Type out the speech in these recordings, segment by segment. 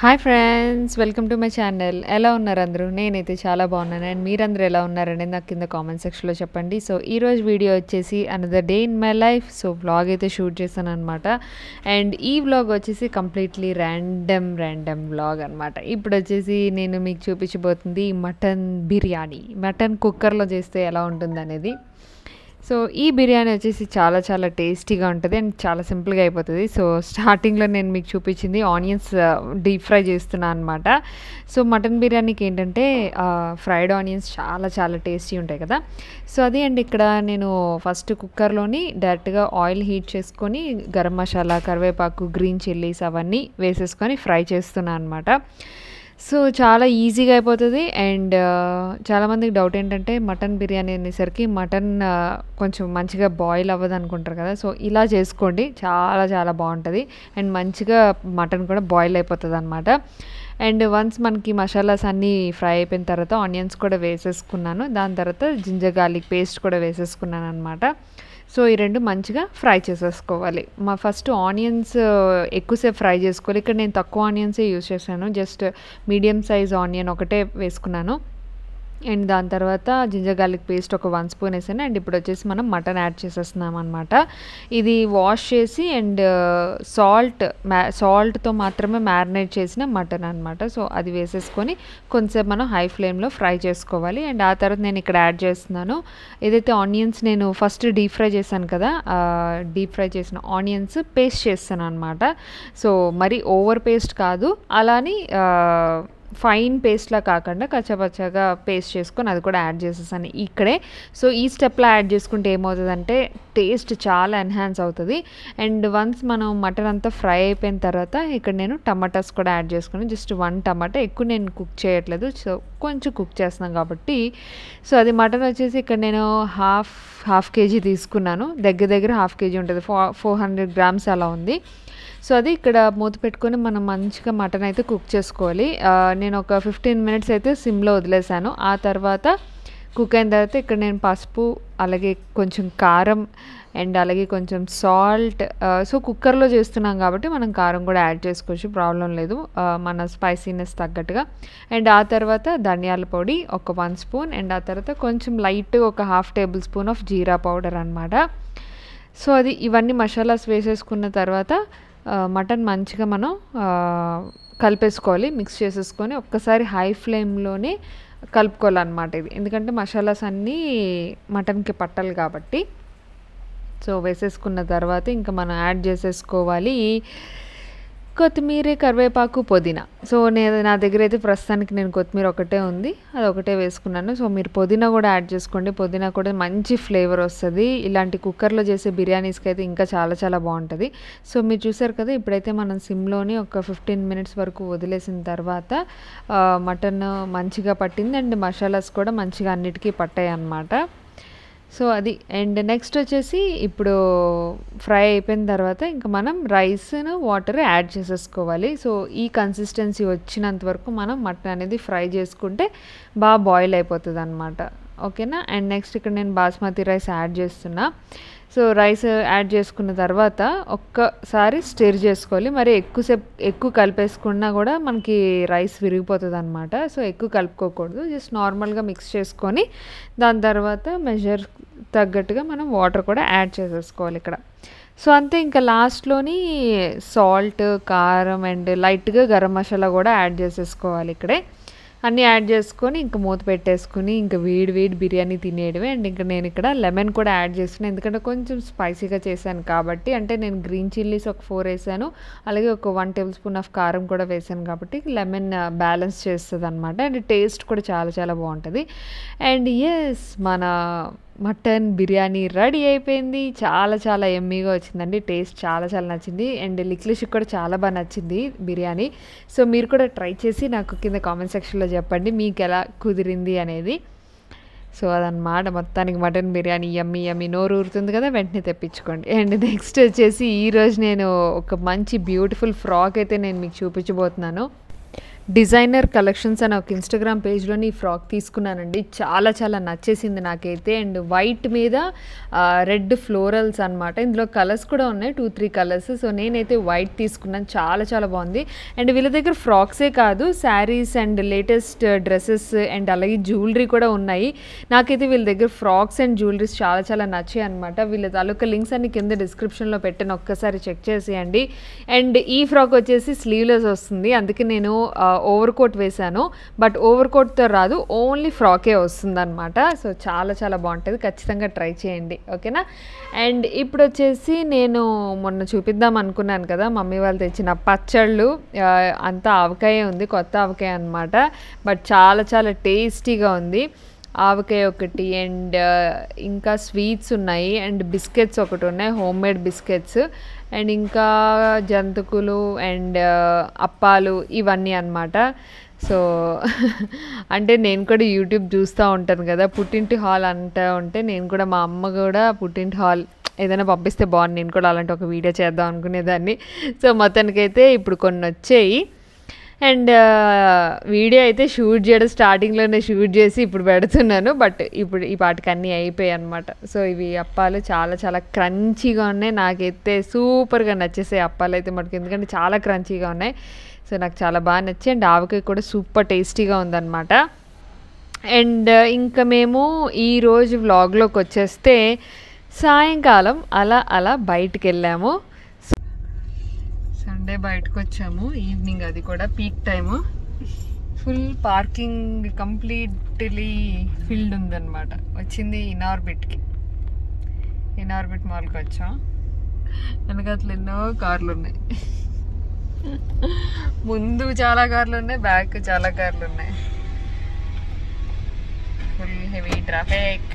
Hi friends welcome to my channel ఎలా ఉన్నారు అందరూ నేనైతే చాలా బాగున్నాను అండ్ మీరందరూ ఎలా ఉన్నారనేది నాకు కింద కామెంట్ సెక్షన్లో చెప్పండి సో ఈరోజు వీడియో వచ్చేసి another day in my life so vlog అయితే షూట్ చేశాను అనమాట అండ్ ఈ వ్లాగ్ వచ్చేసి కంప్లీట్లీ ర్యాండమ్ ర్యాండమ్ వ్లాగ్ అనమాట ఇప్పుడు వచ్చేసి నేను మీకు చూపించబోతుంది మటన్ బిర్యానీ మటన్ కుక్కర్లో చేస్తే ఎలా ఉంటుంది అనేది సో ఈ బిర్యానీ వచ్చేసి చాలా చాలా టేస్టీగా ఉంటుంది అండ్ చాలా సింపుల్గా అయిపోతుంది సో స్టార్టింగ్లో నేను మీకు చూపించింది ఆనియన్స్ డీప్ ఫ్రై చేస్తున్నాను అనమాట సో మటన్ బిర్యానీకి ఏంటంటే ఫ్రైడ్ ఆనియన్స్ చాలా చాలా టేస్టీ ఉంటాయి కదా సో అది అండ్ ఇక్కడ నేను ఫస్ట్ కుక్కర్లోని డైరెక్ట్గా ఆయిల్ హీట్ చేసుకొని గరం మసాలా కరివేపాకు గ్రీన్ చిల్లీస్ అవన్నీ వేసేసుకొని ఫ్రై చేస్తున్నాను అనమాట సో చాలా ఈజీగా అయిపోతుంది అండ్ చాలామందికి డౌట్ ఏంటంటే మటన్ బిర్యానీ అనేసరికి మటన్ కొంచెం మంచిగా బాయిల్ అవ్వదు అనుకుంటారు కదా సో ఇలా చేసుకోండి చాలా చాలా బాగుంటుంది అండ్ మంచిగా మటన్ కూడా బాయిల్ అయిపోతుంది అనమాట అండ్ వన్స్ మనకి మసాలాస్ అన్నీ ఫ్రై అయిపోయిన తర్వాత ఆనియన్స్ కూడా వేసేసుకున్నాను దాని తర్వాత జింజర్ గార్లిక్ పేస్ట్ కూడా వేసేసుకున్నాను అనమాట సో ఈ రెండు మంచిగా ఫ్రై చేసేసుకోవాలి మా ఫస్ట్ ఆనియన్స్ ఎక్కువసేపు ఫ్రై చేసుకోవాలి ఇక్కడ నేను తక్కువ ఆనియన్సే యూజ్ చేశాను జస్ట్ మీడియం సైజ్ ఆనియన్ ఒకటే వేసుకున్నాను అండ్ దాని తర్వాత జింజర్ గార్లిక్ పేస్ట్ ఒక వన్ స్పూన్ వేసాను అండ్ ఇప్పుడు వచ్చేసి మనం మటన్ యాడ్ చేసేస్తున్నాం అనమాట ఇది వాష్ చేసి అండ్ సాల్ట్ మ్యా సాల్ట్తో మాత్రమే మ్యారినేట్ చేసిన మటన్ అనమాట సో అది వేసేసుకొని కొంచెంసేపు మనం హై ఫ్లేమ్లో ఫ్రై చేసుకోవాలి అండ్ ఆ తర్వాత నేను ఇక్కడ యాడ్ చేస్తున్నాను ఏదైతే ఆనియన్స్ నేను ఫస్ట్ డీప్ ఫ్రై చేశాను కదా డీప్ ఫ్రై చేసిన ఆనియన్స్ పేస్ట్ చేస్తాను అనమాట సో మరి ఓవర్ పేస్ట్ కాదు అలాని ఫైన్ పేస్ట్లా కాకుండా కచ్చపచ్చగా పేస్ట్ చేసుకొని అది కూడా యాడ్ చేసేసాను ఇక్కడే సో ఈ స్టెప్లో యాడ్ చేసుకుంటే ఏమవుతుందంటే టేస్ట్ చాలా ఎన్హాన్స్ అవుతుంది అండ్ వన్స్ మనం మటన్ అంతా ఫ్రై అయిపోయిన తర్వాత ఇక్కడ నేను టమాటాస్ కూడా యాడ్ చేసుకుని జస్ట్ వన్ టమాటా ఎక్కువ నేను కుక్ చేయట్లేదు సో కొంచెం కుక్ చేస్తున్నాను కాబట్టి సో అది మటన్ వచ్చేసి ఇక్కడ నేను హాఫ్ హాఫ్ కేజీ తీసుకున్నాను దగ్గర దగ్గర హాఫ్ కేజీ ఉంటుంది ఫో ఫోర్ హండ్రెడ్ గ్రామ్స్ అలా ఉంది సో అది ఇక్కడ మూత పెట్టుకొని మనం మంచిగా మటన్ అయితే కుక్ చేసుకోవాలి నేను ఒక ఫిఫ్టీన్ మినిట్స్ అయితే సిమ్లో వదిలేసాను ఆ తర్వాత కుక్ అయిన తర్వాత ఇక్కడ నేను పసుపు అలాగే కొంచెం కారం అండ్ అలాగే కొంచెం సాల్ట్ సో కుక్కర్లో చేస్తున్నాం కాబట్టి మనం కారం కూడా యాడ్ చేసుకోవచ్చు ప్రాబ్లం లేదు మన స్పైసీనెస్ తగ్గట్టుగా అండ్ ఆ తర్వాత ధనియాల పొడి ఒక వన్ స్పూన్ అండ్ ఆ తర్వాత కొంచెం లైట్ ఒక half tablespoon of jeera powder అనమాట సో అది ఇవన్నీ మసాలాస్ వేసేసుకున్న తర్వాత మటన్ మంచిగా మనం కలిపేసుకోవాలి మిక్స్ చేసేసుకొని ఒక్కసారి హై ఫ్లేమ్లోనే కలుపుకోవాలన్నమాట ఇది ఎందుకంటే మసాలాస్ అన్నీ మటన్కి పట్టాలి కాబట్టి సో వేసేసుకున్న తర్వాత ఇంకా మనం యాడ్ చేసేసుకోవాలి కొత్తిమీర కరివేపాకు పుదీనా సో నేను నా దగ్గర అయితే ప్రస్తుతానికి నేను కొత్తిమీర ఒకటే ఉంది అది ఒకటే వేసుకున్నాను సో మీరు పుదీనా కూడా యాడ్ చేసుకోండి పుదీనా కూడా మంచి ఫ్లేవర్ వస్తుంది ఇలాంటి కుక్కర్లో చేసే బిర్యానీస్కి అయితే ఇంకా చాలా చాలా బాగుంటుంది సో మీరు చూసారు కదా ఇప్పుడైతే మనం సిమ్లోని ఒక ఫిఫ్టీన్ మినిట్స్ వరకు వదిలేసిన తర్వాత మటన్ మంచిగా పట్టింది అండ్ మసాలాస్ కూడా మంచిగా అన్నిటికీ పట్టాయి అన్నమాట సో అది అండ్ నెక్స్ట్ వచ్చేసి ఇప్పుడు ఫ్రై అయిపోయిన తర్వాత ఇంకా మనం రైస్ను వాటర్ యాడ్ చేసేసుకోవాలి సో ఈ కన్సిస్టెన్సీ వచ్చినంత వరకు మనం మటన్ అనేది ఫ్రై చేసుకుంటే బాగా బాయిల్ అయిపోతుంది అనమాట ఓకేనా అండ్ నెక్స్ట్ ఇక్కడ నేను బాస్మతి రైస్ యాడ్ చేస్తున్నా సో రైస్ యాడ్ చేసుకున్న తర్వాత ఒక్కసారి స్టిర్ చేసుకోవాలి మరి ఎక్కువసేపు ఎక్కువ కలిపేసుకున్నా కూడా మనకి రైస్ విరిగిపోతుంది అనమాట సో ఎక్కువ కలుపుకోకూడదు జస్ట్ నార్మల్గా మిక్స్ చేసుకొని దాని తర్వాత మెజర్ తగ్గట్టుగా మనం వాటర్ కూడా యాడ్ చేసేసుకోవాలి ఇక్కడ సో అంతే ఇంకా లాస్ట్లోని సాల్ట్ కారం అండ్ లైట్గా గరం మసాలా కూడా యాడ్ చేసేసుకోవాలి ఇక్కడే అన్నీ యాడ్ చేసుకొని ఇంకా మూత పెట్టేసుకుని ఇంకా వేడి వేడి బిర్యానీ తినేయడమే అండ్ ఇంకా నేను ఇక్కడ లెమన్ కూడా యాడ్ చేస్తున్నాను ఎందుకంటే కొంచెం స్పైసీగా చేశాను కాబట్టి అంటే నేను గ్రీన్ చిల్లీస్ ఒక ఫోర్ వేసాను అలాగే ఒక వన్ టేబుల్ స్పూన్ ఆఫ్ కారం కూడా వేసాను కాబట్టి లెమన్ బ్యాలెన్స్ చేస్తుంది అనమాట అండ్ టేస్ట్ కూడా చాలా చాలా బాగుంటుంది అండ్ ఎస్ మన మటన్ బిర్యానీ రెడీ అయిపోయింది చాలా చాలా ఎమ్మీగా వచ్చిందండి టేస్ట్ చాలా చాలా నచ్చింది అండ్ లిక్లిష్కి కూడా చాలా బాగా నచ్చింది బిర్యానీ సో మీరు కూడా ట్రై చేసి నాకు కింద కామెంట్ సెక్షన్లో చెప్పండి మీకు ఎలా కుదిరింది అనేది సో అదనమాట మొత్తానికి మటన్ బిర్యానీ యమ్మీ యమ్మీ నోరు ఊరుతుంది కదా వెంటనే తెప్పించుకోండి అండ్ నెక్స్ట్ వచ్చేసి ఈరోజు నేను ఒక మంచి బ్యూటిఫుల్ ఫ్రాక్ అయితే నేను మీకు చూపించబోతున్నాను డిజైనర్ కలెక్షన్స్ అని ఒక ఇన్స్టాగ్రామ్ పేజ్లోని ఈ ఫ్రాక్ తీసుకున్నానండి చాలా చాలా నచ్చేసింది నాకైతే అండ్ వైట్ మీద రెడ్ ఫ్లోరల్స్ అనమాట ఇందులో కలర్స్ కూడా ఉన్నాయి టూ త్రీ కలర్స్ సో నేనైతే వైట్ తీసుకున్నాను చాలా చాలా బాగుంది అండ్ వీళ్ళ దగ్గర ఫ్రాక్సే కాదు saris and latest dresses and అలాగే జ్యువెలరీ కూడా ఉన్నాయి నాకైతే వీళ్ళ దగ్గర ఫ్రాక్స్ అండ్ జ్యువెలరీస్ చాలా చాలా నచ్చాయి అనమాట వీళ్ళ తాలూకా లింక్స్ అన్ని కింద డిస్క్రిప్షన్లో పెట్టాను ఒక్కసారి చెక్ చేసేయండి అండ్ ఈ ఫ్రాక్ వచ్చేసి స్లీవ్లెస్ వస్తుంది అందుకే నేను ఓవర్ కోట్ వేశాను బట్ ఓవర్ కోట్తో రాదు ఓన్లీ ఫ్రాకే వస్తుంది అనమాట సో చాలా చాలా బాగుంటుంది ఖచ్చితంగా ట్రై చేయండి ఓకేనా అండ్ ఇప్పుడు వచ్చేసి నేను మొన్న చూపిద్దాం అనుకున్నాను కదా మమ్మీ వాళ్ళు తెచ్చిన పచ్చళ్ళు ఆ, అంతా ఆవకాయ ఉంది కొత్త ఆవకాయ అనమాట బట్ చాలా చాలా టేస్టీగా ఉంది ఆవకాయ ఒకటి అండ్ ఇంకా స్వీట్స్ ఉన్నాయి అండ్ బిస్కెట్స్ ఒకటి ఉన్నాయి హోమ్ మేడ్ బిస్కెట్స్ అండ్ ఇంకా జంతుకులు అండ్ అప్పాలు ఇవన్నీ అన్నమాట సో అంటే నేను కూడా యూట్యూబ్ చూస్తూ ఉంటాను కదా పుట్టింటి హాల్ అంటూ ఉంటే నేను కూడా మా అమ్మ కూడా పుట్టింటి హాల్ ఏదైనా పంపిస్తే బాగుంది నేను కూడా అలాంటి ఒక వీడియో చేద్దాం అనుకునేదాన్ని సో మొత్తానికైతే ఇప్పుడు కొన్ని వచ్చాయి అండ్ వీడియో అయితే షూట్ చేయడం స్టార్టింగ్లోనే షూట్ చేసి ఇప్పుడు పెడుతున్నాను బట్ ఇప్పుడు ఈ పాటికి అన్నీ అయిపోయాయి అనమాట సో ఇవి అప్పాలు చాలా చాలా క్రంచీగా ఉన్నాయి నాకైతే సూపర్గా నచ్చేసాయి అప్పాలు అయితే మటుకు ఎందుకంటే చాలా క్రంచీగా ఉన్నాయి సో నాకు చాలా బాగా నచ్చి అండ్ ఆవకాయ కూడా సూపర్ టేస్టీగా ఉందన్నమాట అండ్ ఇంకా మేము ఈరోజు వ్లాగ్లోకి వచ్చేస్తే సాయంకాలం అలా అలా బయటికి వెళ్ళాము సండే బయటకు వచ్చాము ఈవినింగ్ అది కూడా peak time full parking completely filled ఉందన్నమాట వచ్చింది ఇనార్బిట్కి ఇనార్బిట్ మాల్కి వచ్చాం వెనకట్ల ఎన్నో కార్లు ఉన్నాయి ముందు చాలా కార్లు ఉన్నాయి బ్యాక్ చాలా కార్లు ఉన్నాయి ఫుల్ హెవీ ట్రాఫిక్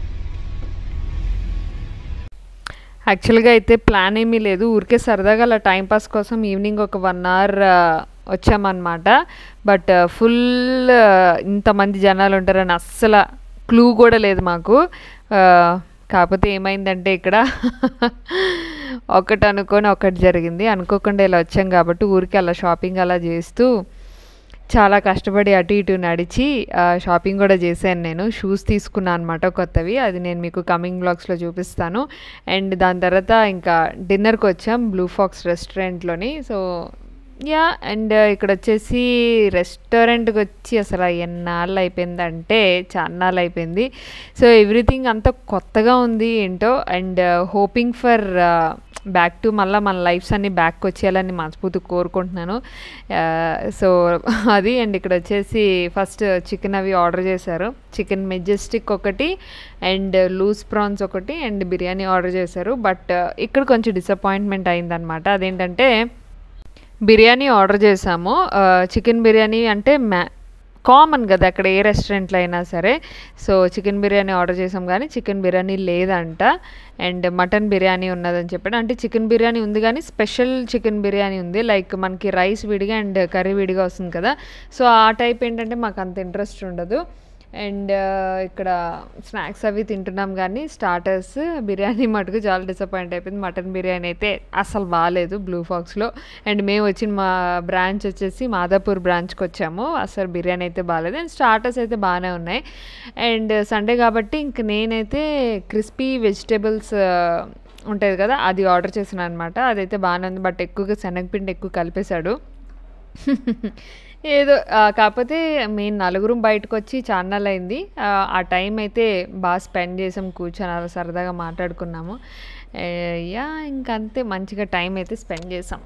యాక్చువల్గా అయితే ప్లాన్ ఏమీ లేదు ఊరికే సరదాగా అలా టైంపాస్ కోసం ఈవినింగ్ ఒక వన్ అవర్ వచ్చామన్నమాట బట్ ఫుల్ ఇంతమంది జనాలు ఉంటారని అస్సలు క్లూ కూడా లేదు మాకు ఆ, కాకపోతే ఏమైందంటే ఇక్కడ ఒకటి అనుకొని ఒకటి జరిగింది అనుకోకుండా ఇలా వచ్చాం కాబట్టి ఊరికి అలా షాపింగ్ అలా చేస్తూ చాలా కష్టపడి అటు ఇటు నడిచి ఆ, షాపింగ్ కూడా చేశాను నేను షూస్ తీసుకున్నాను అనమాట కొత్తవి అది నేను మీకు కమింగ్ బ్లాగ్స్లో చూపిస్తాను అండ్ దాని తర్వాత ఇంకా డిన్నర్కి వచ్చాం బ్లూ ఫాక్స్ రెస్టారెంట్లోని సో యా అండ్ ఇక్కడ వచ్చేసి రెస్టారెంట్కి వచ్చి అసలు ఎన్నాళ్ళు అయిపోయిందంటే చాన్నాళ్ళు అయిపోయింది సో ఎవ్రీథింగ్ అంతా కొత్తగా ఉంది ఏంటో and hoping for back to మళ్ళీ మన లైఫ్స్ అన్ని బ్యాక్ వచ్చేయాలని మనస్ఫూర్తి కోరుకుంటున్నాను సో అది అండ్ ఇక్కడ వచ్చేసి ఫస్ట్ చికెన్ అవి ఆర్డర్ చేశారు చికెన్ మెజెస్టిక్ ఒకటి అండ్ లూజ్ ప్రాన్స్ ఒకటి అండ్ బిర్యానీ ఆర్డర్ చేశారు బట్ ఇక్కడ కొంచెం డిసప్పాయింట్మెంట్ అయిందనమాట అదేంటంటే బిర్యానీ ఆర్డర్ చేసాము చికెన్ బిర్యానీ అంటే మ్యా కామన్ కదా అక్కడ ఏ రెస్టారెంట్లో అయినా సరే సో చికెన్ బిర్యానీ ఆర్డర్ చేసాం కానీ చికెన్ బిర్యానీ లేదంట అండ్ మటన్ బిర్యానీ ఉన్నదని చెప్పాడు అంటే చికెన్ బిర్యానీ ఉంది కానీ స్పెషల్ చికెన్ బిర్యానీ ఉంది లైక్ మనకి రైస్ విడిగా అండ్ కర్రీ విడిగా వస్తుంది కదా సో ఆ టైప్ ఏంటంటే మాకు అంత ఇంట్రెస్ట్ ఉండదు అండ్ ఇక్కడ స్నాక్స్ అవి తింటున్నాం కానీ స్టార్టర్స్ బిర్యానీ మటుకు చాలా డిసప్పాయింట్ అయిపోయింది మటన్ బిర్యానీ అయితే అసలు బాగాలేదు బ్లూ ఫాక్స్లో అండ్ మేము వచ్చిన మా బ్రాంచ్ వచ్చేసి మాదాపూర్ బ్రాంచ్కి వచ్చాము అసలు బిర్యానీ అయితే బాగాలేదు అండ్ స్టార్టర్స్ అయితే బాగానే ఉన్నాయి అండ్ సండే కాబట్టి ఇంక నేనైతే క్రిస్పీ వెజిటేబుల్స్ ఉంటుంది కదా అది ఆర్డర్ చేసాను అనమాట అదైతే బాగానే ఉంది బట్ ఎక్కువగా శనగపిండి ఎక్కువ కలిపేశాడు ఏదో ఆ, కాకపోతే మేము నలుగురం బయటకు వచ్చి చాన్నాళ్ళు అయింది ఆ, ఆ టైం అయితే బాగా స్పెండ్ చేసాం కూర్చొని అలా సరదాగా మాట్లాడుకున్నాము ఏ, యా ఇంకంతే మంచిగా టైం అయితే స్పెండ్ చేసాం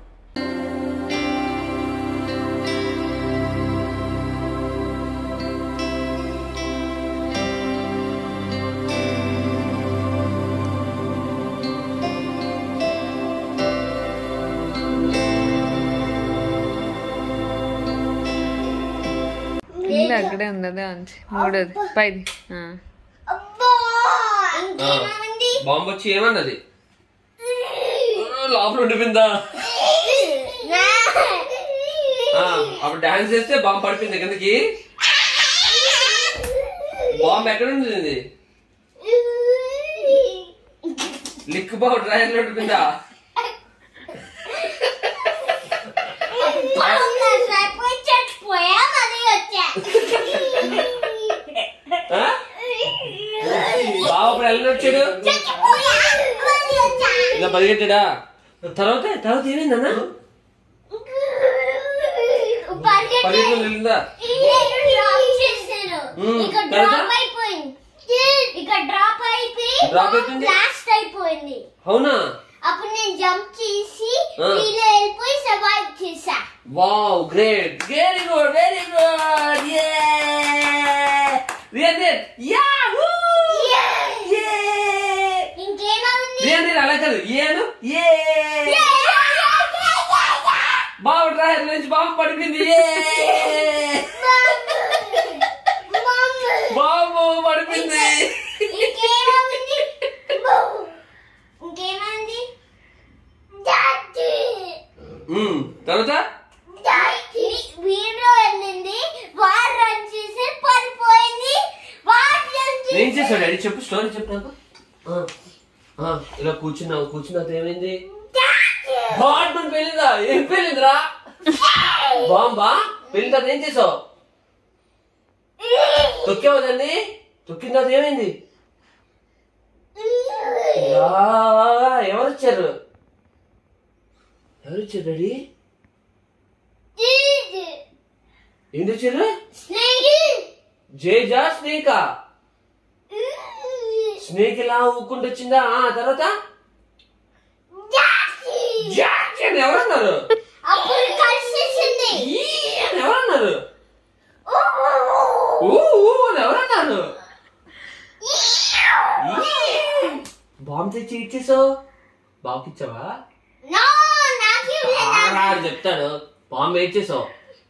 ఇల్లు అక్కడే ఉన్నదే ఉంది మూడోది పైది ఆ. బాంబు వచ్చి ఏమన్నది ఆ, లోపల ఉండిపోయిందా ఆ, అప్పుడు డాన్స్ చేస్తే బాంబు పడిపోయింది కిందకి బాంబు ఎక్కడ ఉంటుంది లిక్ బాబు డ్రైవర్ లో ఉండిపోయిందా పరిగెట్టాడా తర్వాత తర్వాత ఏమైందన్నా పరిగెత్తుకుని వెళ్ళిందా మ్మ్. ఇక్కడ తర్వాత? డ్రాప్ అయిపోయింది ఇక్కడ డ్రాప్ అయిపోయి Drop అయిపోయింది? లాస్ట్ అయిపోయింది అవునా అప్పుడు నేను జంప్ చేసి ఆ. నీళ్ళు వెళ్ళిపోయి సర్వైవ్ చేసా wow great very good very good yeah real real yahoo yeah ఇంకేమైంది రియల్ రియల్ అలా కాదు ఏను ఏ బాబు డ్రైవర్ నుంచి బాబు పడిపోయింది ఏ బాబు పడిపోయింది ఇంకేమైంది ఇంకేమైంది మ్మ్. తర్వాత వీడియో వెళ్ళింది వాడు రన్ చేసి పడిపోయింది వాడు రన్ ఏం చేశాడు డాడీ చెప్పు స్టోరీ చెప్పు నాకు ఆ, ఆ, ఇలా కూర్చున్నావు కూర్చున్నావు ఏమైంది బాట్మన్ పెళ్ళిందా ఏం పెళ్ళిందిరా బాంబా పెళ్ళిన తర్వాత ఏం చేసావు తొక్కావు దాన్ని తొక్కిన తర్వాత ఏమైంది యా, ఎవరు వచ్చారు ఎవరు వచ్చారు డాడీ ఏంటి వచ్చారు జేజా స్నేకా స్నేక్ ఇలా ఊక్కుంటూ వచ్చిందా ఆ తర్వాత జాకీ అని ఎవరన్నారు అప్పుడు కలిసేసింది ఈ అని ఎవరన్నారు ఊ ఊ అని ఎవరన్నారు ఈ. బాంబు తెచ్చి ఇచ్చేసావు బాబుకి ఇచ్చావా నో నాకేం ఆడా అని చెప్తాడు బాంబు ఏం చేసావు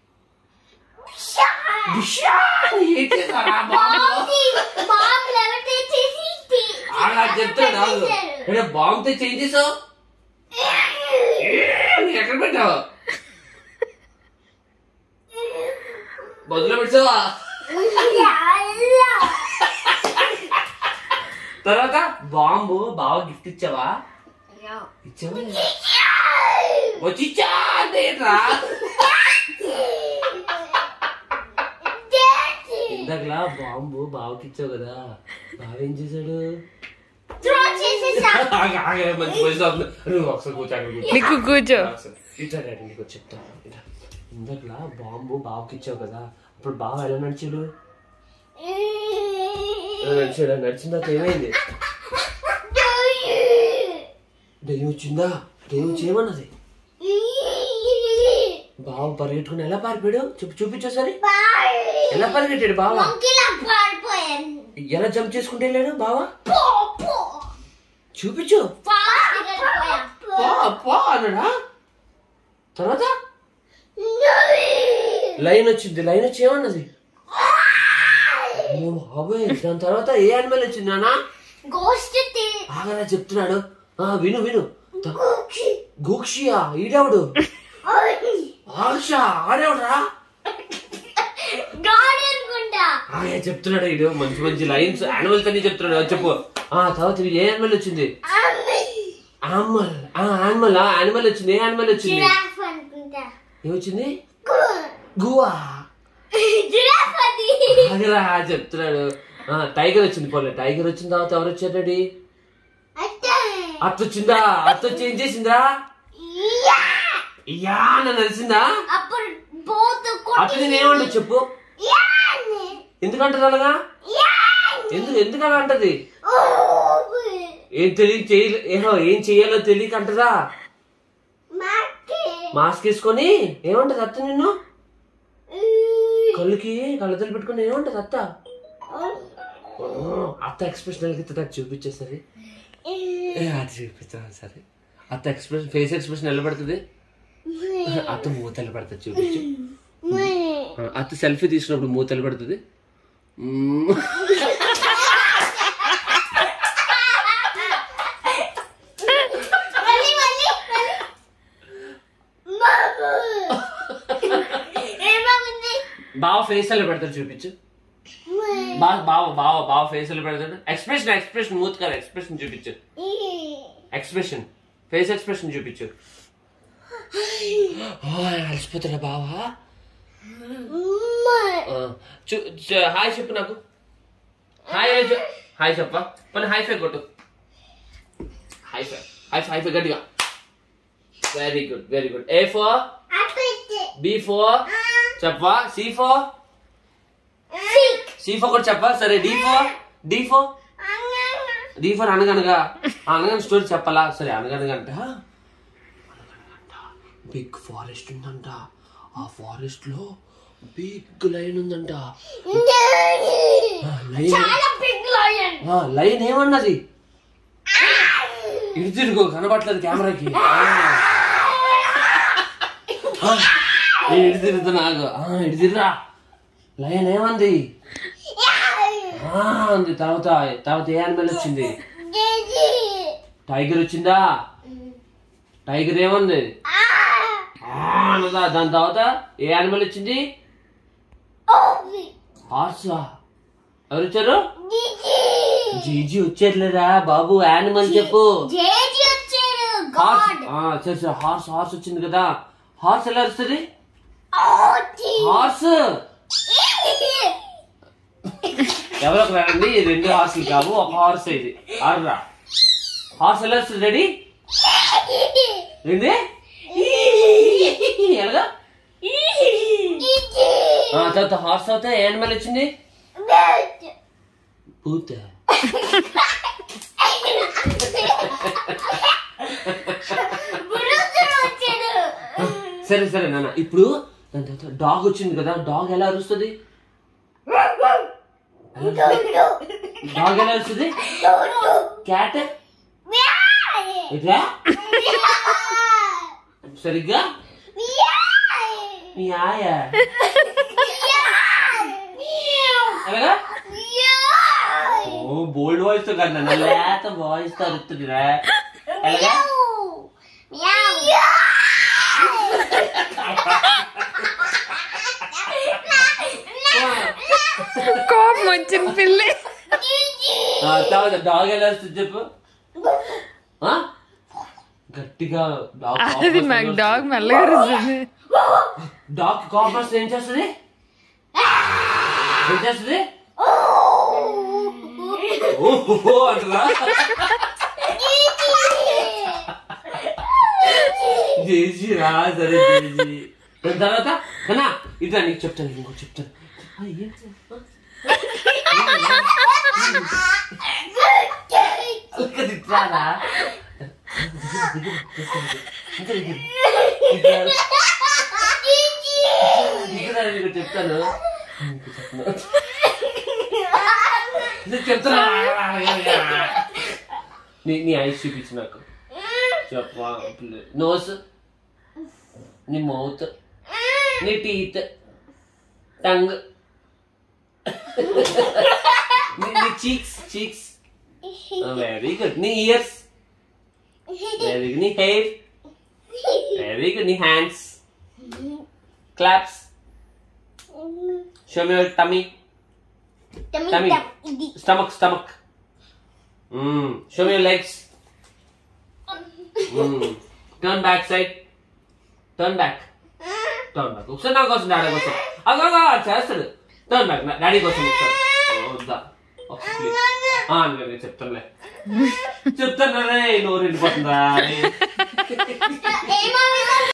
డిషా అని ఏం చేసావా బాంబు బాంబ్ లెవెల్ తెచ్చేసి ఆడా చెప్తాడు రాదు అంటే బాంబు తెచ్చి ఏం చేసావు అని ఎక్కడ పెట్టావు బదులు పెట్టావా తర్వాత బాంబు బావ గిఫ్ట్ ఇచ్చావా ఇచ్చావా లేదా? వచ్చి ఇచ్చా అంటే ఏంట్రా ఇందాకలా బాంబు బావకి ఇచ్చావు కదా బావ ఏం చేశాడు త్రో చేసేసా ఆగు, ఆగు, మంచి voice వస్తుంది. నువ్వు ఒకసారి కూర్చో అక్కడ కూర్చో. నీకు కూర్చో ఒకసారి. ఇట్లా డాడీ నీకు ఒకటి చెప్తాను ఇట్లా. ఇందాకలా బాంబు బావకి ఇచ్చావు కదా అప్పుడు బావ ఎలా నడిచాడు ఎలా నడిచాడు నడిచిన తర్వాత ఏమైంది దెయ్యం వచ్చిందా దెయ్యం వచ్చి ఏమన్నది బావ పరిగెట్టుకుని ఎలా పారిపోయాడు చూపి చూపించోసారి ఎలా పరిగెట్టాడు బావ మంకీలా పారిపోయాను ఎలా జంప్ చేసుకుంటే వెళ్ళాడు బావ పో పో చూపించు ఫాస్ట్ గా పో పో అన్నాడా తర్వాత లైన్ వచ్చింది లైన్ వచ్చి ఏమన్నది ఓ బాబోయ్ దాని తర్వాత ఏ యానిమల్ వచ్చింది నానా గోస్ట్ ఆగరా చెప్తున్నాడు ఆ విను విను త- గోక్షియా ఈడెవడు ఆక్షా ఆడేవడరా గాడి అనుకుంటా ఆగే చెప్తున్నాడు ఈడు మంచి మంచి లైన్స్ యానిమల్స్ అన్ని చెప్తున్నాడు అది చెప్పు ఆ తర్వాత ఇది ఏ యానిమల్ వచ్చింది యానిమల్ ఆ యానిమల్ ఆ యానిమల్ వచ్చింది ఏ యానిమల్ వచ్చింది జిరాఫ్ అనుకుంటా ఏమొచ్చింది గువా జిరాఫ్ అది ఆగరా చెప్తున్నాడు ఆ టైగర్ వచ్చింది పోలే టైగర్ వచ్చిన తర్వాత ఎవరు వచ్చారు డాడీ అట్టే అత్త వచ్చిందా అత్త వచ్చి ఏం చేసిందా యా! యా అని నలిసిందా అప్పుడు బోత్ అత్త నేను ఏమంటా చెప్పు ఎందుకంటది అలాగా ఎందుకు ఎందుకు అలా అంటది ఏం తెలియ చేయలే ఏహో ఏం చెయ్యాలో తెలియక అంటదా మాస్క్ వేసుకొని ఏమంటది అత్త నిన్ను కళ్ళుకి కళ్ళతలు పెట్టుకొని ఏమంటది అత్త ఓ, అత్త ఎక్స్ప్రెషన్ ఎలాగైతే చూపించేసరి ఏ, అది చూపిస్తా సరే అత్త ఎక్స్ప్రెషన్ ఫేస్ ఎక్స్ప్రెషన్ ఎలా పడుతుంది అత్త మూతలు పడుతుంది చూపించు ఆ, అత్త సెల్ఫీ తీసుకున్నప్పుడు మూతలు పడుతుంది మ్మ్. మళ్ళీ మళ్ళీ ఏమవుంది బావ ఫేస్ ఎలా పెడతాడు చూపించు బావ బావ బావ బావ ఫేస్ ఎలా పెడతాడు ఎక్స్ప్రెషన్ ఎక్స్ప్రెషన్ మూత్ కాదు ఎక్స్ప్రెషన్ చూపించు ఎక్స్ప్రెషన్ ఫేస్ ఎక్స్ప్రెషన్ చూపించు ఓ, అలసిపోతాడా బావా ఆ, చూ- చూ- హాయ్ చెప్పు నాకు హాయ్ హాయ్ చెప్ హాయ్ చెప్పా పని హాయ్ ఫై కొట్టు హాయ్ ఫై హై ఫైవ్ గట్టిగా very good very good A for అట్లయితే బి ఫోర్ చెప్పవా సి ఫోర్ సిక్ సి ఫోర్ కూడా చెప్పా సరే D for D for D for అనగనగా అనగన స్టోరీ చెప్పాలా సరే అనగనగంట బిగ్ ఫారెస్ట్ ఉందంట ఆ ఫారెస్ట్ లో బిగ్ లైన్ ఉందంట లైన్ చాలా బిగ్ లయన్ లైన్ ఏమన్నది ఇటు తిరుగు కనబట్లేదు కెమెరాకి ఆ, నేను ఇటు తిరుగుతున్నా ఆగు. ఆ, ఇటు తిరుగురా లైన్ ఏమంది ఆ, అంది తర్వాత తర్వాత ఏ యానిమల్ వచ్చింది టైగర్ వచ్చిందా టైగర్ ఏమంది ఆ, అన్నదా దాని తర్వాత ఏ యానిమల్ వచ్చింది హార్సా ఎవరు వచ్చారు జీజీ వచ్చేట్లేదా బాబు యానిమల్ చెప్పు జేజీ వచ్చాడు హార్స్ గాడ్ ఆ, సరే సరే హార్స్ హార్స్ వచ్చింది కదా హార్స్ ఎలా వస్తుంది ఓటి హార్స్ ఎవరికి రండి ఈ రెండు హార్స్లు కావు ఒక హార్స్ ఇది ఆర్రా హార్స్ ఎలా వస్తుంది రెడీ ఏంది ఎలాగా ఆ, తర్వాత హార్స్ అవుతే యానిమల్ వచ్చింది పూత వచ్చాడు సరే సరే నాన్న ఇప్పుడు దాని తర్వాత డాగ్ వచ్చింది కదా డాగ్ ఎలా అరుస్తుంది డాగ్ ఎలా అరుస్తుంది క్యాట్ ఇట్లా సరిగ్గా మీ ఆయ ఎలాగా ఓ బోల్డ్ వాయిస్ తో కదా నాన్న లేత వాయిస్ తో అరుస్తుందిరా ఎలాగా కోపం వచ్చిన పిల్లి ఆ, తర్వాత డాగ్ ఎలా వస్తుంది చెప్పు ఆ? గట్టిగా డాగ్ అది మాకు డాగ్ మెల్లగా అరుస్తుంది డాగ్ కాపర్స్ ఏం చేస్తుంది ఏం చేస్తుంది ఓహో అంటున్నా జేజీ రా సరే జేజీ దాని తర్వాత కన్నా ఇట్లా నీకు చెప్తాను ఇంకో చెప్తాను ఆ, ఏంటి? ఇంకా తిట్టాలా ఇంకా దగ్గర. ఇంకా ఇక్కడ నీకు చెప్తాను నీకు చెప్తాను. నీకు చెప్తాను నీ నీ ఐస్ చూపించు నాకు చెప్పా నోస్ నీ మౌత్ నీ టీత్ టంగ్ నీ చీక్స్ చీక్స్ వెరీ గుడ్ నీ ఇయర్స్ వెరీ గుడ్ నీ హెయిర్ వెరీ గుడ్ నీ hands claps show me your tummy Tummy. stomach stomach mm. show me your legs mm. turn back side turn back turn back ఒకసారి నా కోసం daddy కోసం అగో అగో చేస్తాడు టర్న్ బ్యాక్ డాడీ కోసం ఒకసారి ఓ, వద్దా ఒకసారి please. ఆ, అందుకని చెప్తానులే చెప్తాను రే నోరు ఎండిపోతుందా అని. ఏమో